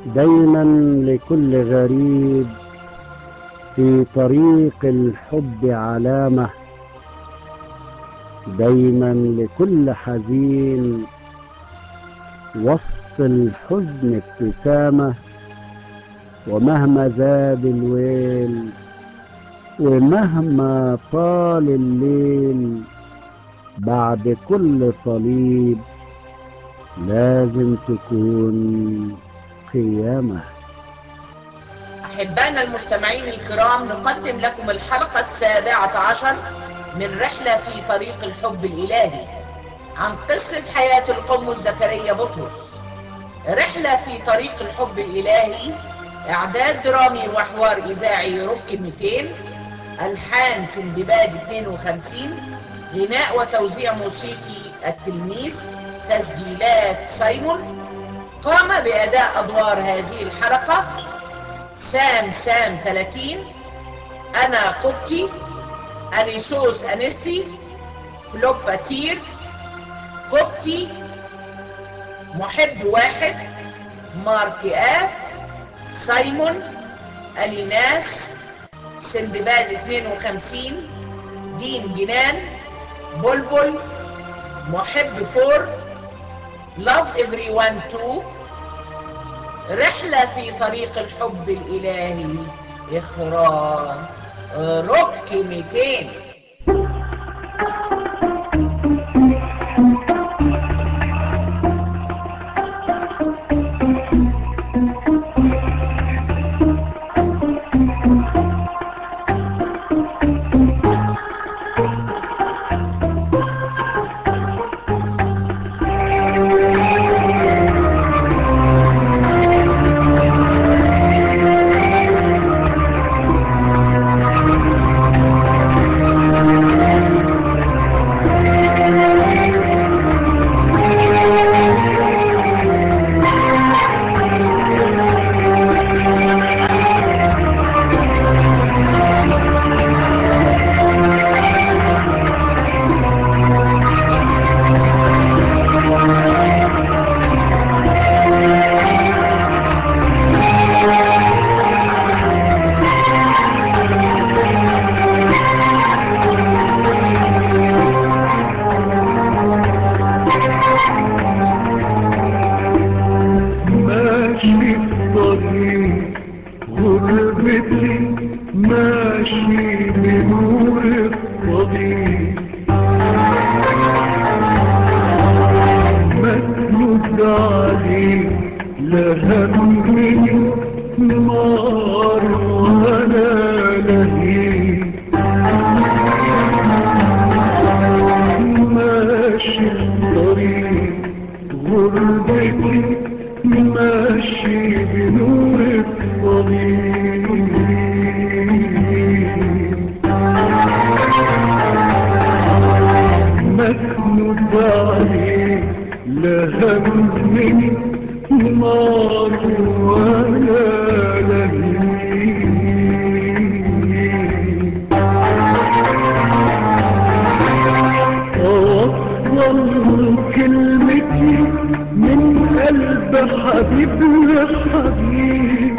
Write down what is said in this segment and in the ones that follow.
دايما لكل غريب في طريق الحب علامة دايما لكل حزين وسط الحزن ابتسامة ومهما زاد الويل ومهما طال الليل بعد كل صليب لازم تكون قيامة أحبائنا المستمعين الكرام نقدم لكم الحلقة السابعة عشر من رحلة في طريق الحب الإلهي عن قصة حياة القمص زكريا بطرس رحلة في طريق الحب الإلهي إعداد درامي وحوار إذاعي روك 200 ألحان سندباد 52 غناء وتوزيع موسيقي التلميذ تسجيلات سايمون قام بأداء أدوار هذه الحلقة سام سام 30 أنا قبتي أليسوس أنستي فلوبا تير قبتي محب واحد ماركيات سايمون أليناس سندباد 52 دين جنان بلبل محب فور Love Everyone 2 رحلة في طريق الحب الإلهي إخراج روك 200 ماشي الطريق غربتي ماشي بنور الطريق مسند عليك لا همي نار ولا لهيب ماشي الطريق غربتي ماشي بنور الطريق مسند عليك لا همي نار ولا لهيب أوصل كلمتي من قلب حبيب لحبيب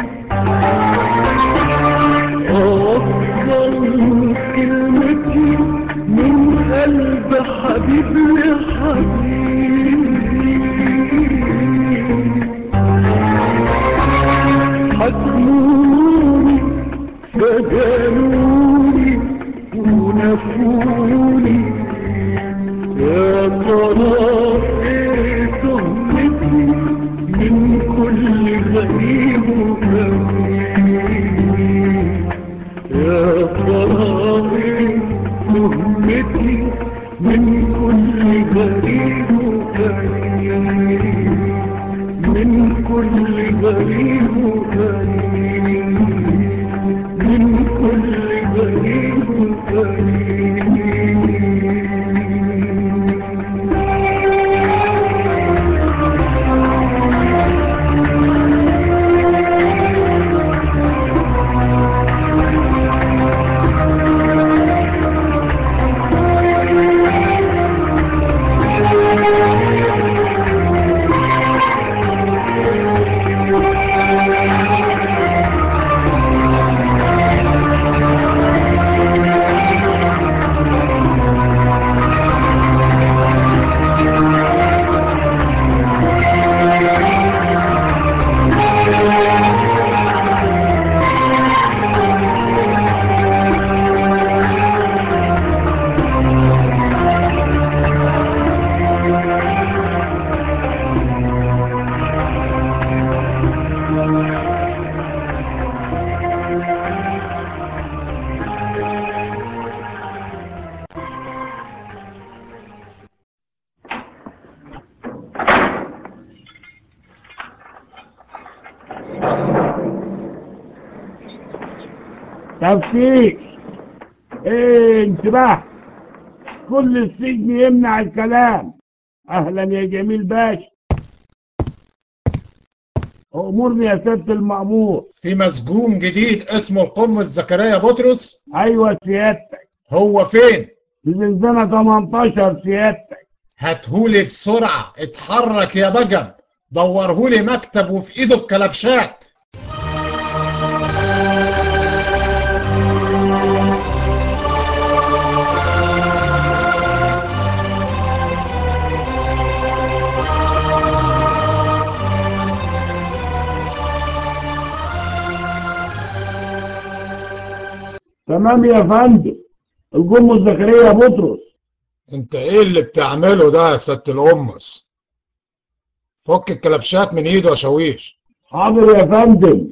أوصل كلمتي من قلب حبيب لحبيب حكموني فجنوني ونفوني يا ترى ايه تهمتي من كل غريب وغريب يا ترى ايه تهمتي من كل غريب وغريب من كل غريب وغريب من كل غريب وغريب تفتيش ايه انتباه كل السجن يمنع الكلام اهلا يا جميل باشا امورني يا سيادة المأمور في مسجون جديد اسمه القمص زكريا بطرس ايوه سيادتك هو فين في زنزانة 18 سيادتك هاتهولي بسرعة اتحرك يا بجم دورهولي مكتب وفي ايده الكلبشات تمام يا فندم الجمهور زكريا بطرس انت ايه اللي بتعمله ده يا ست القمص فك الكلبشات من ايده يا شاويش حاضر يا فندم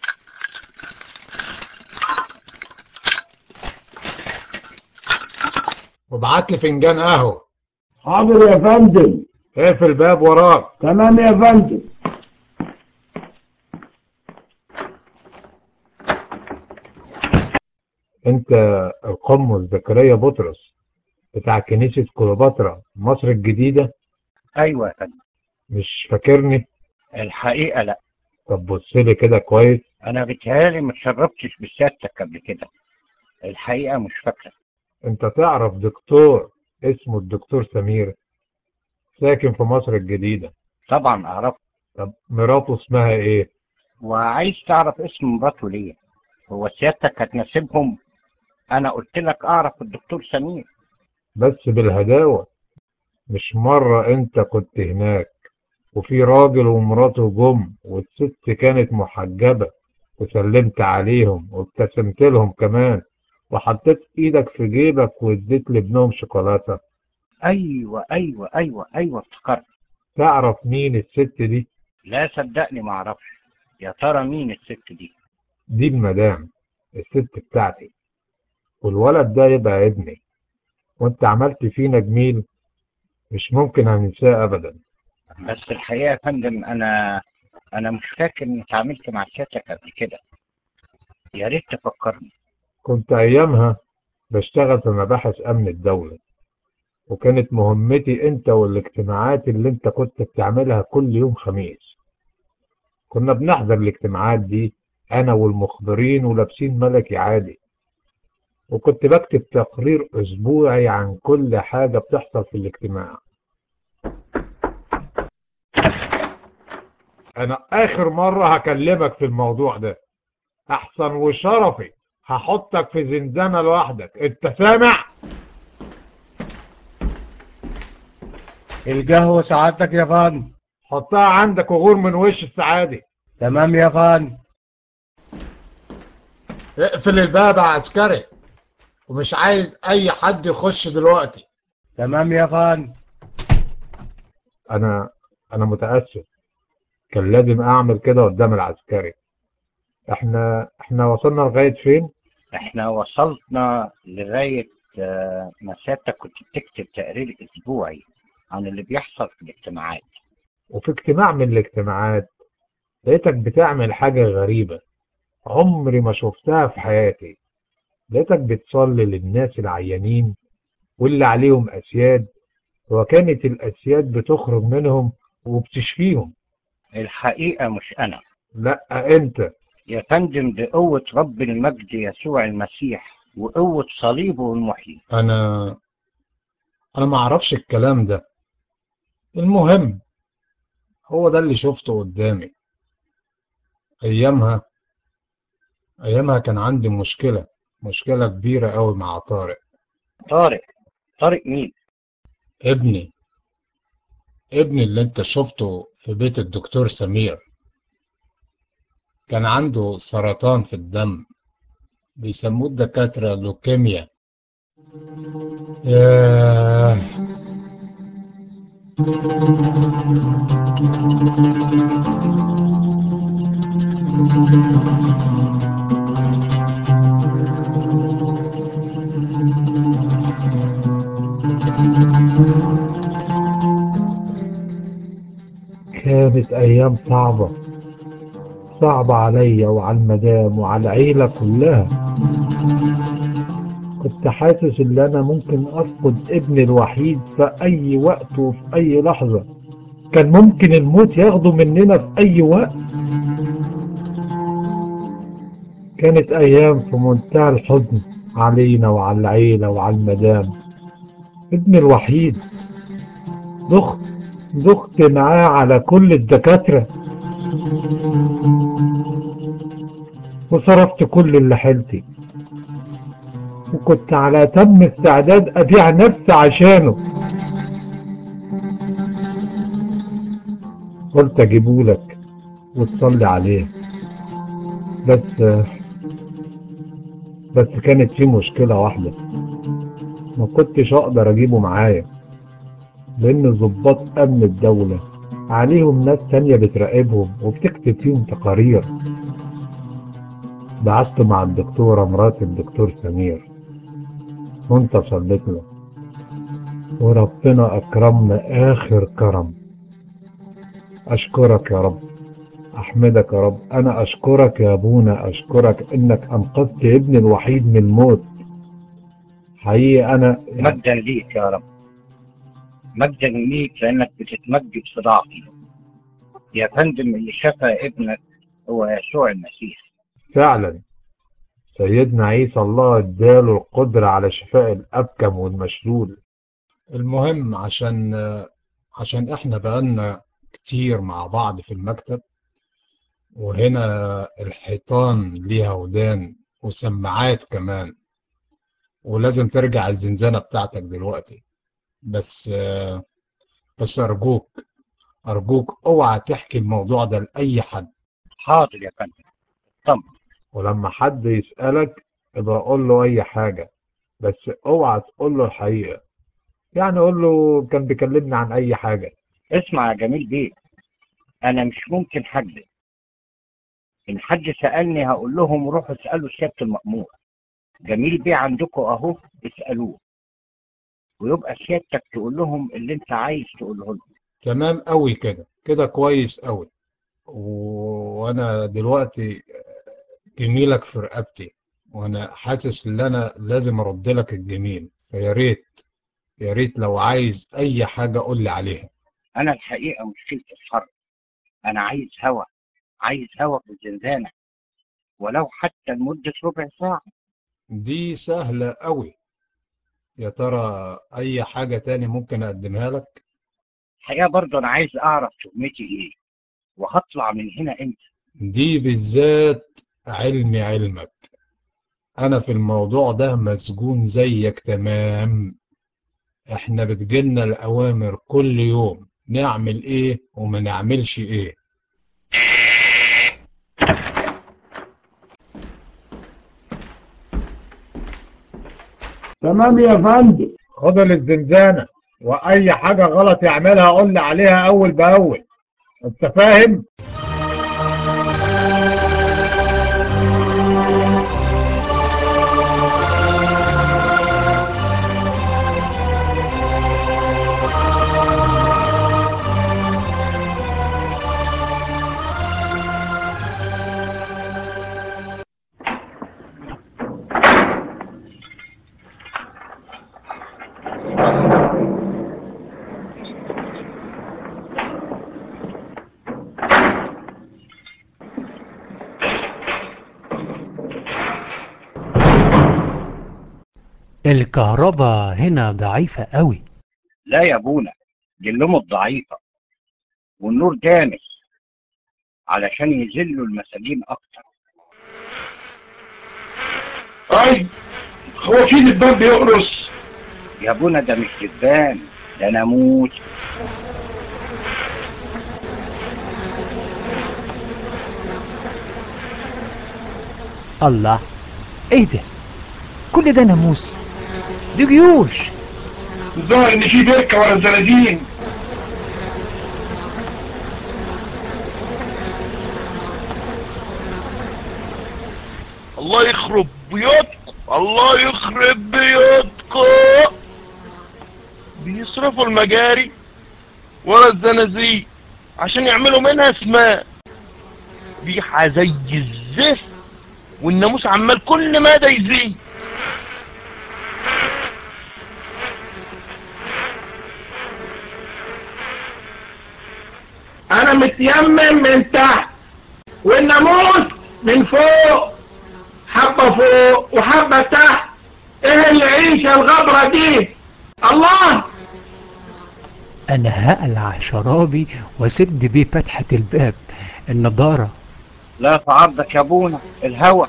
وابعت لي فنجان قهوة حاضر يا فندم اقفل الباب وراك تمام يا فندم انت القمص زكريا بطرس بتاع كنيسة كليوباترا مصر الجديدة ايوه يا فندم مش فاكرني الحقيقه لا طب بص لي كده كويس انا بيتهيألي ما اتشربتش بسيادتك قبل كده الحقيقه مش فاكره انت تعرف دكتور اسمه الدكتور سمير ساكن في مصر الجديدة طبعا اعرف طب مراته اسمها ايه وعايز تعرف اسم مراته ليه هو سيادتك هتناسبهم انا قلت لك اعرف الدكتور سمير بس بالهداوة مش مرة انت كنت هناك وفي راجل ومراته جم والست كانت محجبة وسلمت عليهم وابتسمت لهم كمان وحطيت ايدك في جيبك واديت لابنهم شوكولاتة ايوه ايوه ايوه ايوه افتكرت تعرف مين الست دي لا صدقني ما اعرفش يا ترى مين الست دي دي المدام الست بتاعتي والولد ده يبقى ابني وانت عملت فينا جميل مش ممكن هننساه ابدا بس الحقيقه يا فندم انا انا مش فاكر اني اتعاملت مع سيادتك قبل كده يا ريت تفكرني كنت ايامها بشتغل في مباحث امن الدولة وكانت مهمتي انت والاجتماعات اللي انت كنت بتعملها كل يوم خميس كنا بنحضر الاجتماعات دي انا والمخبرين ولابسين ملكي عادي وكنت بكتب تقرير اسبوعي عن كل حاجة بتحصل في الاجتماع انا اخر مرة هكلمك في الموضوع ده احسن وشرفي هحطك في زنزانة لوحدك انت سامع القهوة سعادتك يا فندم حطها عندك وغور من وش السعادة تمام يا فندم اقفل الباب يا عسكري ومش عايز اي حد يخش دلوقتي تمام يا فندم انا انا متاسف كان لازم اعمل كده قدام العسكري احنا احنا وصلنا لغايه فين احنا وصلنا لغايه آه، ما سيادتك كنت بتكتب تقرير اسبوعي عن اللي بيحصل في الاجتماعات وفي اجتماع من الاجتماعات لقيتك بتعمل حاجه غريبه عمري ما شفتها في حياتي لقيتك بتصلي للناس العيانين واللي عليهم اسياد وكانت الاسياد بتخرج منهم وبتشفيهم الحقيقه مش انا لا انت يا فندم دي قوه رب المجد يسوع المسيح وقوه صليبه المحيي انا انا ما اعرفش الكلام ده المهم هو ده اللي شفته قدامي ايامها ايامها كان عندي مشكلة مشكلة كبيرة قوي مع طارق طارق طارق مين ابني ابني اللي انت شفته في بيت الدكتور سمير كان عنده سرطان في الدم بيسموه الدكاترة لوكيميا ياه كانت أيام صعبة صعبة عليا وعلى المدام وعلى العيلة كلها كنت حاسس ان انا ممكن افقد ابني الوحيد في اي وقت وفي اي لحظة كان ممكن الموت ياخده مننا في اي وقت كانت ايام في منتهى الحزن علينا وعلى العيلة وعلى المدام ابني الوحيد ضغط ضغط معاه على كل الدكاترة وصرفت كل اللي حيلتي وكنت على أتم استعداد أبيع نفسي عشانه قلت أجيبهولك وتصلي عليه بس بس كانت في مشكلة واحدة ما كنتش أقدر أجيبه معايا لأن ضباط أمن الدولة عليهم ناس تانية بتراقبهم وبتكتب فيهم تقارير بعت مع الدكتورة مرات الدكتور سمير وانت صليت له وربنا أكرمنا آخر كرم أشكرك يا رب أحمدك يا رب أنا أشكرك يا أبونا أشكرك إنك أنقذت ابني الوحيد من الموت حقيقي أنا يعني مجدا ليك يا رب مجدا ليك لانك بتتمجد في ضعفي يا فندم اللي شفى ابنك هو يسوع المسيح فعلا سيدنا عيسى الله اداله القدرة على شفاء الأبكم والمشلول المهم عشان عشان احنا بقالنا كتير مع بعض في المكتب وهنا الحيطان ليها ودان وسماعات كمان ولازم ترجع الزنزانة بتاعتك دلوقتي بس بس أرجوك أرجوك اوعى تحكي الموضوع ده لأي حد حاضر يا فندم طب ولما حد يسألك ابقى قول له أي حاجة بس اوعى تقول له الحقيقة يعني قول له كان بيكلمني عن أي حاجة اسمع يا جميل بيه انا مش ممكن حد ان حد سالني هقول لهم روحوا اسالوا سياده المامور جميل بيه عندكم اهو اسالوه ويبقى سيادتك تقول لهم اللي انت عايز تقوله لهم تمام قوي كده كده كويس قوي و- وانا دلوقتي جميلك في رقبتي وانا حاسس ان انا لازم ارد لك الجميل فيا ريت يا ريت لو عايز اي حاجه قول لي عليها انا الحقيقه مشكلتي الحر انا عايز هوا عايز هوا في الزنزانه ولو حتى لمده ربع ساعه دي سهله قوي يا ترى اي حاجه تاني ممكن اقدمها لك الحقيقه برضه انا عايز اعرف تهمتي ايه وهطلع من هنا امتى دي بالذات علمي علمك انا في الموضوع ده مسجون زيك تمام احنا بتجيلنا الاوامر كل يوم نعمل ايه وما نعملش ايه تمام يا فندم خد للزنزانة واي حاجة غلط يعملها قول لي عليها اول باول انت فاهم الكهرباء هنا ضعيفة قوي لا يا ابونا دي اللمة ضعيفه والنور دامس علشان يذلوا المساجين اكتر اي هو في دبان بيقرص يا ابونا ده مش دبان ده ناموس الله ايه ده كل ده ناموس دي جيوش الظاهر ان في بركه ورا الزنازين الله يخرب بيوتكم الله يخرب بيوتكم بيصرفوا المجاري ورا الزنازين عشان يعملوا منها اسماء ريحة زي الزفت والناموس عمال كل مدى يزيد انا متيمم من تحت والناموس من فوق حبة فوق وحبة تحت ايه العيشة الغبرة دي الله أنا هقلع شرابي وسد بيه فتحة الباب النضارة لا في عرضك يا ابونا الهوى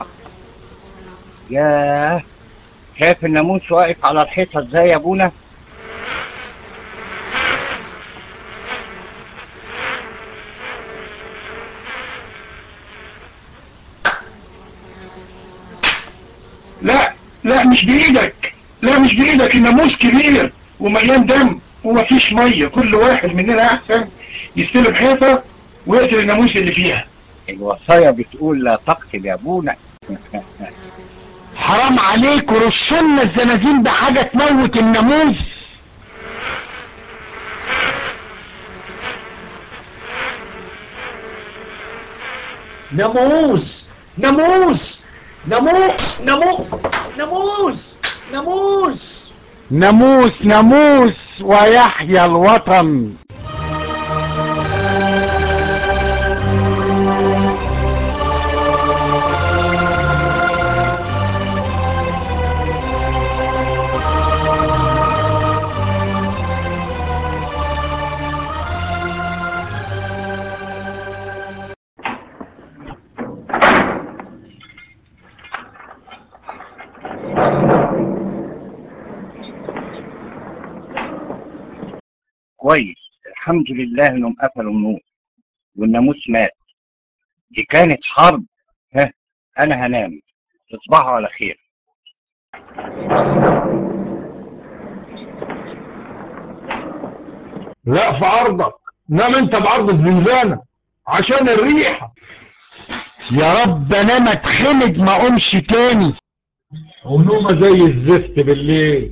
ياه شايف الناموس واقف على الحيطة ازاي يا ابونا لا لا مش بايدك لا مش بايدك الناموس كبير ومليان دم ومفيش مية كل واحد مننا احسن يستلم حيطة ويقتل الناموس اللي فيها الوصايا بتقول لا تقتل يا ابونا حرام عليك ورشنا الزنازين بحاجة تموت الناموس ناموس ناموس ناموس ناموس ناموس ناموس ناموس ناموس ويحيى الوطن كويس الحمد لله انهم قفلوا النور والناموس مات دي كانت حرب ها انا هنام تصبحوا على خير لا في عرضك نام انت بعرض الزنزانة عشان الريحة يا رب انا ما اتخمد ما اقومش تاني ونومة زي الزفت بالليل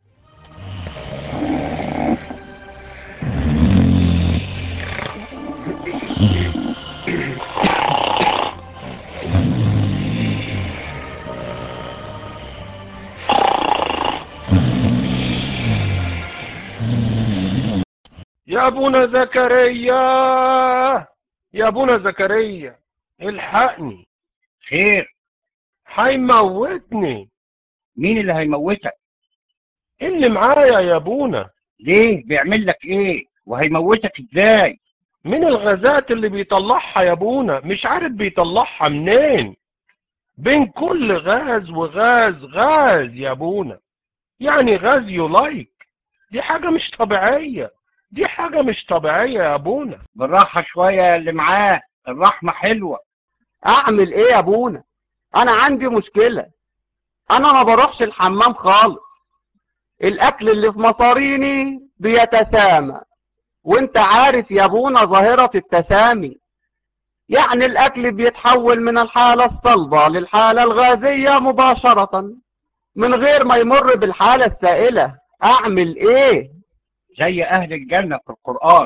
يا ابونا زكريا يا ابونا زكريا الحقني خير هيموتني مين اللي هيموتك اللي معايا يا ابونا ليه بيعمل لك ايه وهيموتك ازاي من الغازات اللي بيطلعها يا ابونا مش عارف بيطلعها منين بين كل غاز وغاز غاز يا ابونا يعني غاز يولايك دي حاجة مش طبيعية دي حاجة مش طبيعية يا ابونا بالراحة شوية يا اللي معاه الرحمة حلوة اعمل ايه يا ابونا انا عندي مشكلة انا ما بروحش الحمام خالص الاكل اللي في مصاريني بيتسامى وانت عارف يا ابونا ظاهرة التسامي يعني الاكل بيتحول من الحالة الصلبة للحالة الغازية مباشرة من غير ما يمر بالحالة السائلة اعمل ايه زي اهل الجنة في القرآن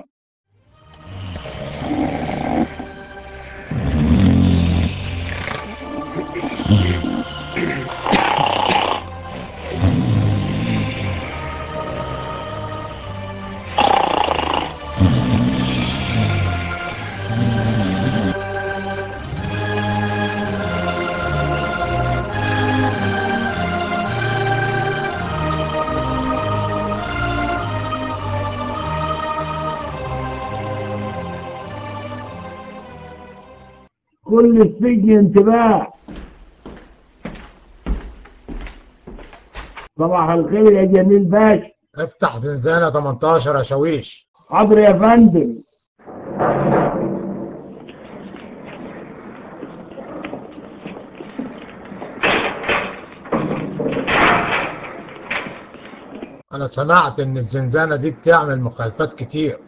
كل السجن انتباه صباح الخير يا جميل باشا افتح زنزانة 18 يا شاويش حاضر يا فندم انا سمعت ان الزنزانة دي بتعمل مخالفات كتير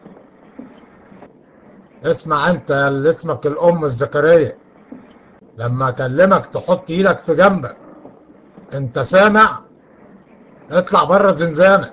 اسمع انت يا اللي اسمك الام الزكريا لما اكلمك تحط ايدك في جنبك انت سامع اطلع بره الزنزانة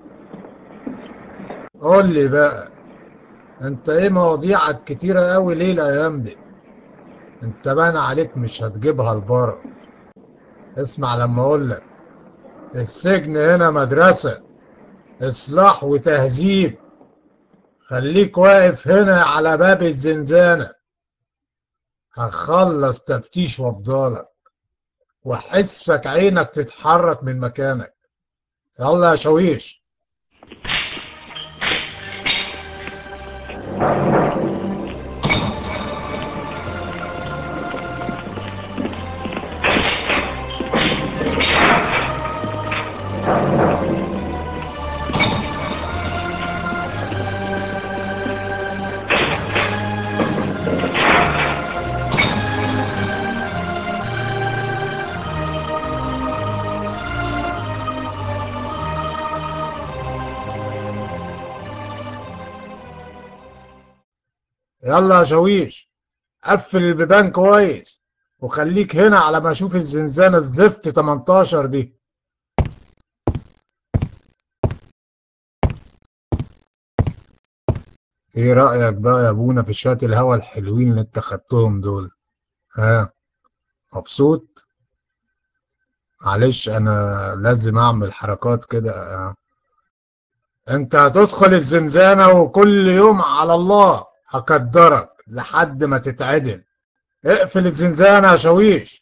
قول لي بقى انت ايه مواضيعك كتيرة قوي ليه الايام دي انت بان عليك مش هتجيبها لبره اسمع لما اقولك السجن هنا مدرسة اصلاح وتهذيب خليك واقف هنا على باب الزنزانة هخلص تفتيش وافضلك واحسك عينك تتحرك من مكانك يلا يا شويش يلا يا شويش قفل البيبان كويس وخليك هنا على ما اشوف الزنزانة الزفت 18 دي ايه رأيك بقى يا ابونا في شوية الهوا الحلوين اللي انت خدتهم دول ها مبسوط معلش انا لازم اعمل حركات كده آه. انت هتدخل الزنزانة وكل يوم على الله هقدرك لحد ما تتعدم اقفل الزنزانة يا شويش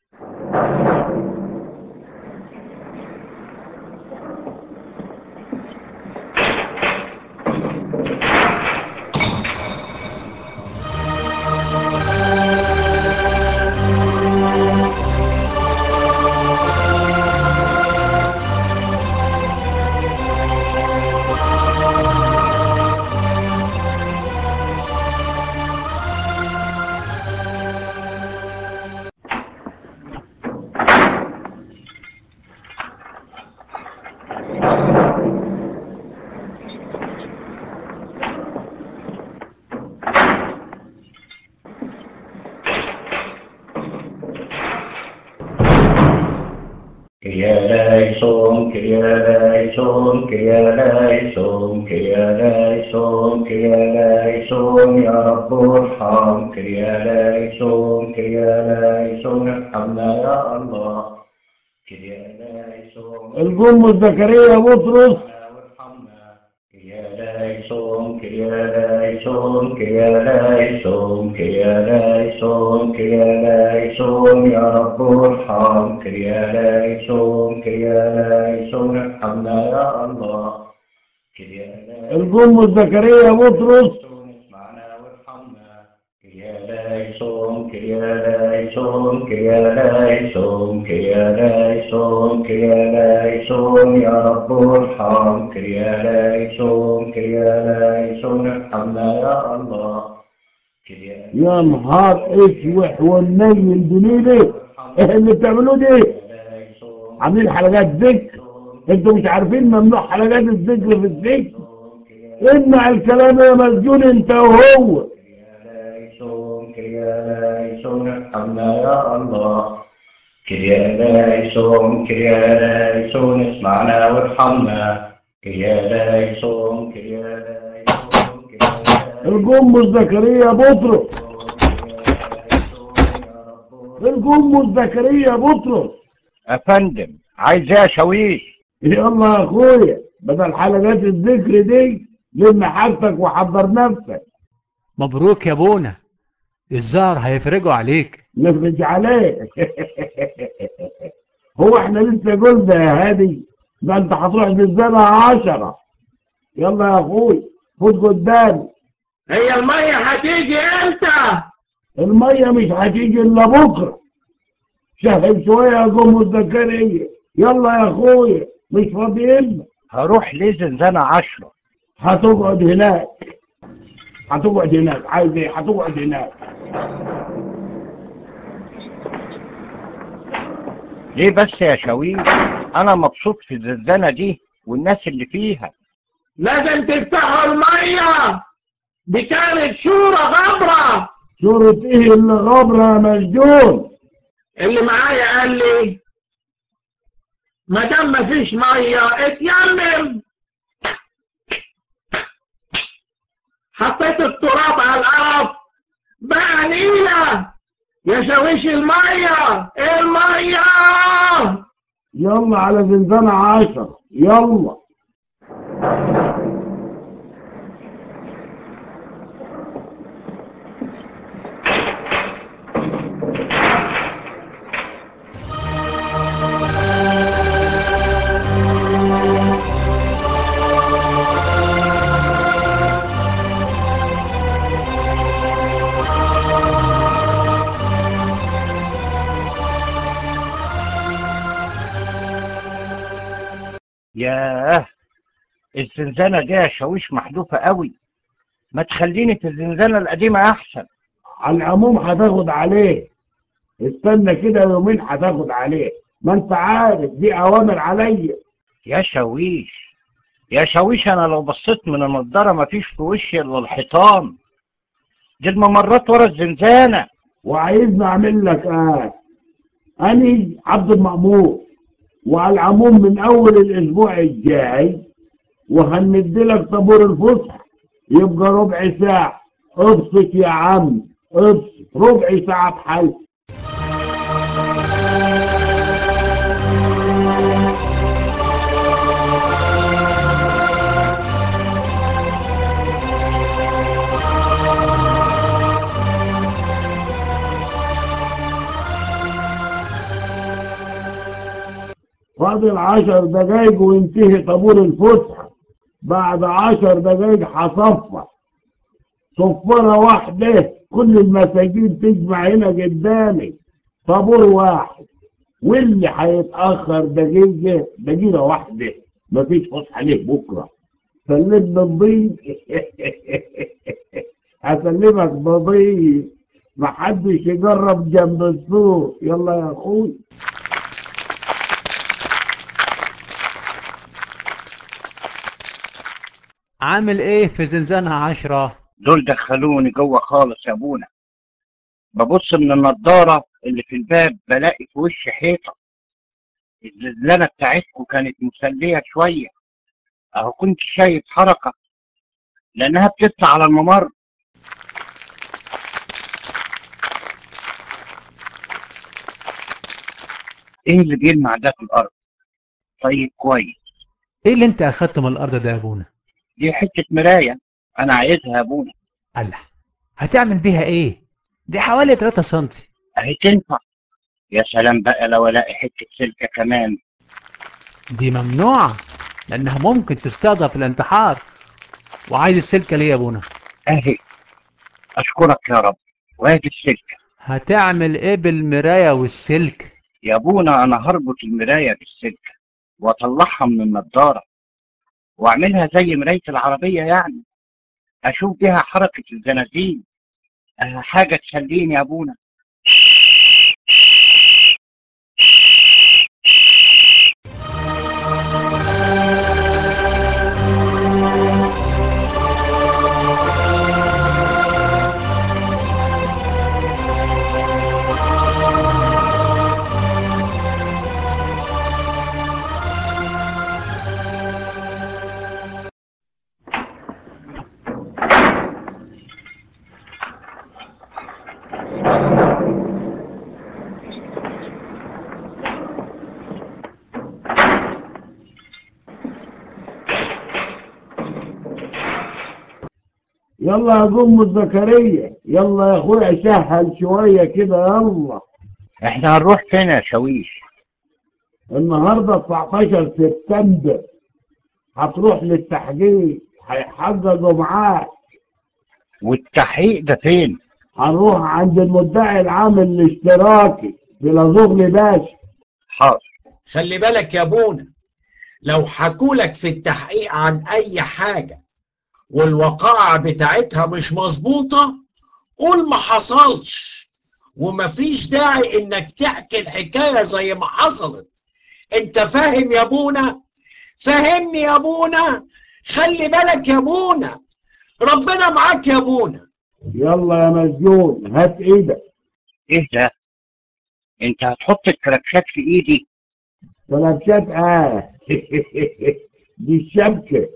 Kirieleison, Kirieleison, Kirieleison, Kirieleison, Kirieleison, يا رب ارحم Kirieleison, Kirieleison, ارحمنا يا الله Kirieleison, الجم زكريا بطرس وارحمنا Kirieleison, Kirieleison, Kirieleison, Kirieleison, Kirieleison, يا رب ارحم Kirieleison, Kirieleison, ارحمنا يا الله Kirieleison, الجم زكريا بطرس اسمعنا وارحمنا Kirieleison, Kirieleison, Kirieleison, Kirieleison, Kirieleison, يا رب ارحم Kirieleison, Kirieleison, ارحمنا يا الله يا نهار اسوح والنيل بنيلي ايه اللي بتعملوه دي عاملين حلقات ذكر انتوا مش عارفين ممنوع حلقات الذكر في الذكر امنع الكلام يا مسجون انت وهو Kirieleison, Kirieleison, ارحمنا يا الله Kirieleison, Kirieleison, اسمعنا وارحمنا Kirieleison, Kirieleison, Kirieleison, الجم زكريا بطرس الجم زكريا بطرس افندم عايز ايه يا شويش يلا يا اخويا بدل حلقات الذكر دي لم حاجتك وحضر نفسك مبروك يا ابونا الزهر هيفرجوا عليك نفرج عليك هو احنا لسه قلنا يا هادي ده انت هتروح بالزنا عشرة يلا يا اخوي خد قدامي هي المية هتيجي امتى؟ المية مش هتيجي الا بكرة سهل شوية يا جم الزكريا يلا يا اخويا مش فاضيين هروح ليه زنزانة عشرة هتقعد هناك هتقعد هناك عايز ايه هتقعد هناك ليه بس يا شويش انا مبسوط في الزنزانة دي والناس اللي فيها لازم تفتحوا المية دي كانت شورى غبرة صورة ايه اللي غبرة يا مسجون اللي معايا قال لي ما دام مفيش مية اتيمم حطيت التراب على الارض بقى نيلة يا شاويش المية المية يلا على زنزانة عشرة يلا ياه الزنزانة دي يا شاويش محذوفة قوي ما تخليني في الزنزانة القديمة أحسن على العموم هتاخد عليه استنى كده يومين هتاخد عليه ما انت عارف دي اوامر عليا يا شاويش يا شاويش أنا لو بصيت من النضارة مفيش في وشي إلا الحيطان دي الممرات ورا الزنزانة وعايزني اعمل لك اه اني عبد المأمور وعلى العموم من اول الاسبوع الجاي وهندلك طابور الفسحه يبقى ربع ساعه ابسط يا عم ابسط ربع ساعه بحل فاضل عشر دقايق وينتهي طابور الفسحة بعد عشر دقايق هصفر صفرة واحدة كل المساجين تجمع هنا قدامي طابور واحد واللي هيتأخر دقيقة دقيقة واحدة مفيش فسحة ليه بكرة سلمنا الضيف هسلمك بضيف محدش يجرب جنب السوق يلا يا اخوي عامل ايه في زنزانة عشرة دول دخلوني جوه خالص يا ابونا ببص من النضارة اللي في الباب بلاقي في وشي حيطة الزلزلة بتاعتكم كانت مسلية شوية اهو كنت شايف حركة لانها بتطلع على الممر ايه اللي بيلمع ده في الارض طيب كويس ايه اللي انت اخدته من الارض ده يا ابونا دي حتة مراية انا عايزها يا ابونا الله هتعمل بيها ايه دي حوالي 3 سنتي اهي تنفع يا سلام بقى لو الاقي حتة سلكة كمان دي ممنوعة لانها ممكن تستخدم في الانتحار وعايز السلكة ليه يا ابونا اهي اشكرك يا رب وادي السلكة هتعمل ايه بالمراية والسلك يا ابونا انا هربط المراية بالسلكة واطلعها من النضارة واعملها زي مراية العربية يعني اشوف بيها حركة الزنازين آه، حاجة تسليني يا ابونا يلا يا ام زكريا يلا يا اخويا سهل شويه كده يلا احنا هنروح فين يا شاويش النهارده 19 سبتمبر هتروح للتحقيق هيحققوا معاك والتحقيق ده فين هنروح عند المدعي العام الاشتراكي في لازوغلي باشا حاضر خلي بالك يا ابونا لو حكولك في التحقيق عن اي حاجة والوقائع بتاعتها مش مظبوطة قول ما حصلش ومفيش داعي انك تحكي الحكاية زي ما حصلت انت فاهم يا ابونا فهمني يا ابونا خلي بالك يا ابونا ربنا معاك يا ابونا يلا يا مسجون هات ايدك ايه ده انت هتحط الكلبشات في ايدي كلبشات اه دي الشبكه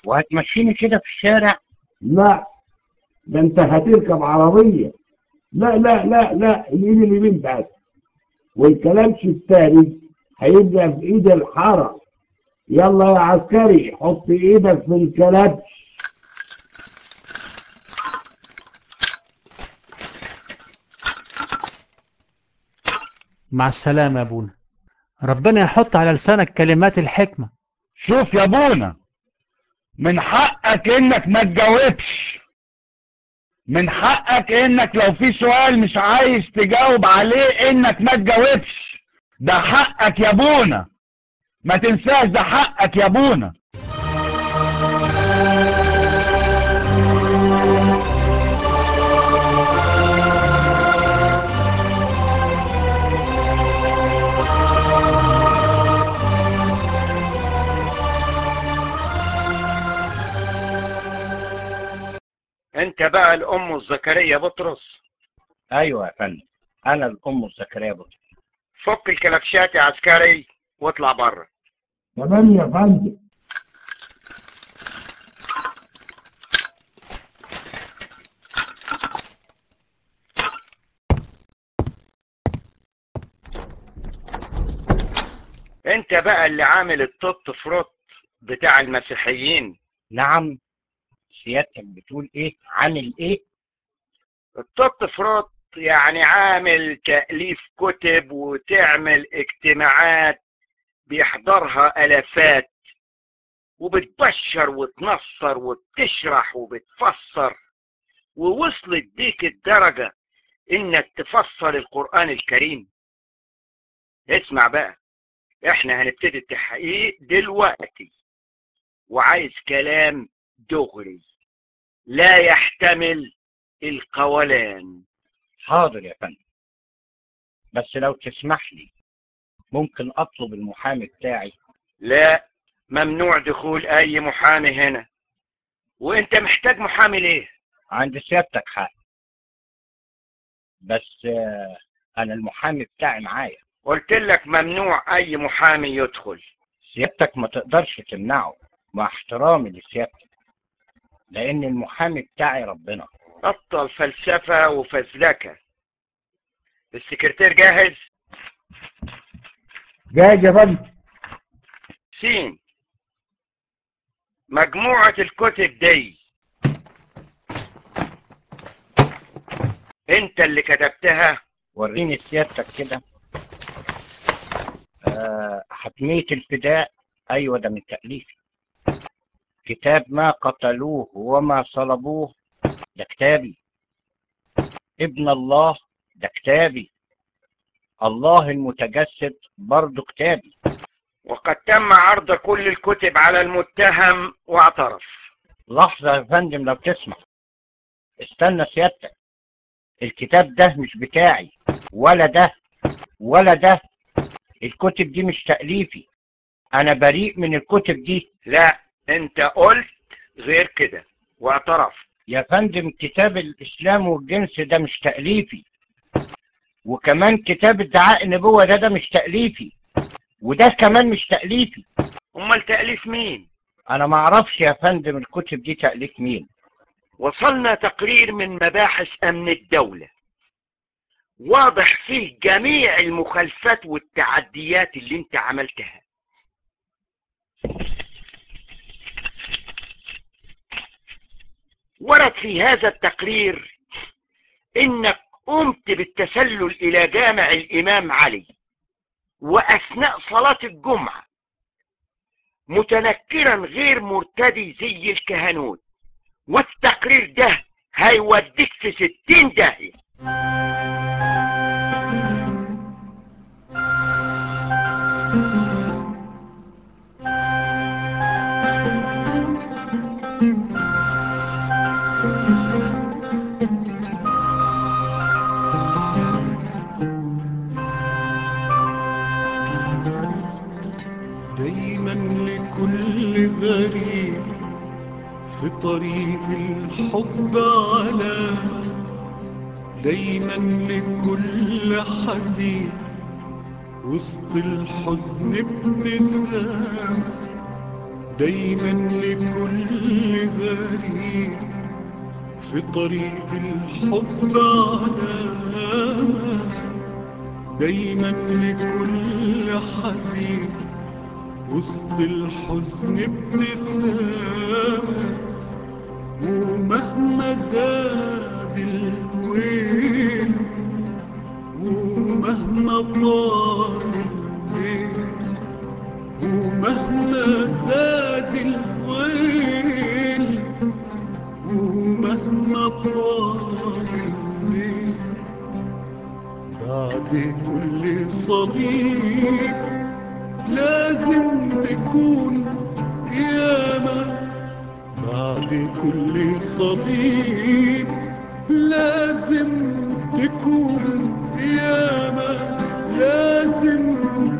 وهتمشيني كده في الشارع لا ده انت هتركب عربية لا لا لا لا الايد اليمين بس والكلامش التاني هيبقى في ايد الحرس يلا يا عسكري حط ايدك في الكلبش مع السلامة يا ابونا ربنا يحط على لسانك كلمات الحكمة شوف يا ابونا من حقك انك ما تجاوبش من حقك انك لو في سؤال مش عايز تجاوب عليه انك ما تجاوبش ده حقك يا ابونا ما تنساش ده حقك يا ابونا انت بقى الام زكريا بطرس ايوه يا فندم انا الام زكريا بطرس فك الكلبشات يا عسكري واطلع بره تمام يا فندم انت بقى اللي عامل التوت فروت بتاع المسيحيين نعم سيادتك بتقول ايه عن الايه التوت فروت يعني عامل تأليف كتب وتعمل اجتماعات بيحضرها ألافات وبتبشر وتنصر وبتشرح وبتفسر ووصلت بيك الدرجة انك تفسر القرآن الكريم اسمع بقى احنا هنبتدي التحقيق دلوقتي وعايز كلام دغري لا يحتمل القولان حاضر يا فندم بس لو تسمح لي ممكن اطلب المحامي بتاعي لا ممنوع دخول اي محامي هنا وانت محتاج محامي ليه عند سيادتك حق بس آه، انا المحامي بتاعي معايا قلت لك ممنوع اي محامي يدخل سيادتك ما تقدرش تمنعه مع احترامي لسيادتك لان المحامي بتاعي ربنا بطل فلسفة وفزلكة السكرتير جاهز جاهز يا فندم سين مجموعة الكتب دي انت اللي كتبتها وريني سيادتك كده آه حتمية الفداء ايوه ده من تأليفي كتاب ما قتلوه وما صلبوه ده كتابي ابن الله ده كتابي الله المتجسد برضه كتابي وقد تم عرض كل الكتب على المتهم واعترف لحظة يا فندم لو تسمح استنى سيادتك الكتاب ده مش بتاعي ولا ده ولا ده الكتب دي مش تأليفي انا بريء من الكتب دي لا انت قلت غير كده واعترف يا فندم كتاب الاسلام والجنس ده مش تأليفي وكمان كتاب ادعاء النبوة ده ده مش تأليفي وده كمان مش تأليفي امال تأليف مين انا ما اعرفش يا فندم الكتب دي تأليف مين وصلنا تقرير من مباحث امن الدولة واضح فيه جميع المخالفات والتعديات اللي انت عملتها ورد في هذا التقرير انك قمت بالتسلل الى جامع الامام علي واثناء صلاة الجمعة متنكرا غير مرتدي زي الكهنوت والتقرير ده هيوديك في ستين داهية دايما لكل غريب في طريق الحب علامة دايما لكل حزين وسط الحزن ابتسامة دايما لكل غريب في طريق الحب علامة دايما لكل حزين وسط الحزن ابتسامة ومهما زاد الويل ومهما طال الليل ومهما زاد الويل ومهما طال الليل بعد كل صليب لازم تكون قيامة بعد كل صليب لازم تكون قيامة لازم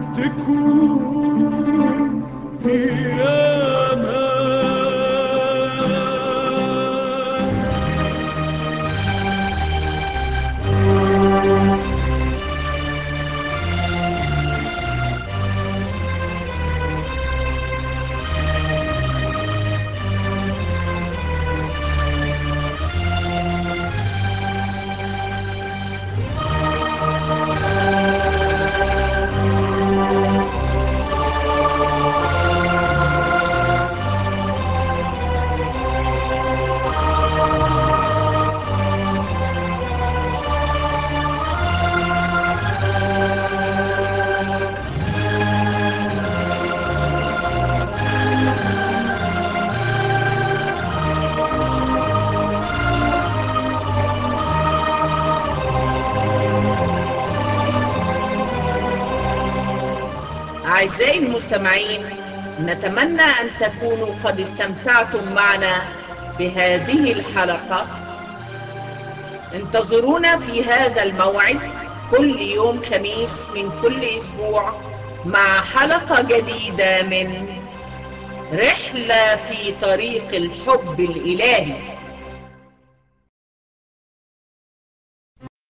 تكون قيامة أعزائي المستمعين نتمنى أن تكونوا قد استمتعتم معنا بهذه الحلقة انتظرونا في هذا الموعد كل يوم خميس من كل أسبوع مع حلقة جديدة من رحلة في طريق الحب الإلهي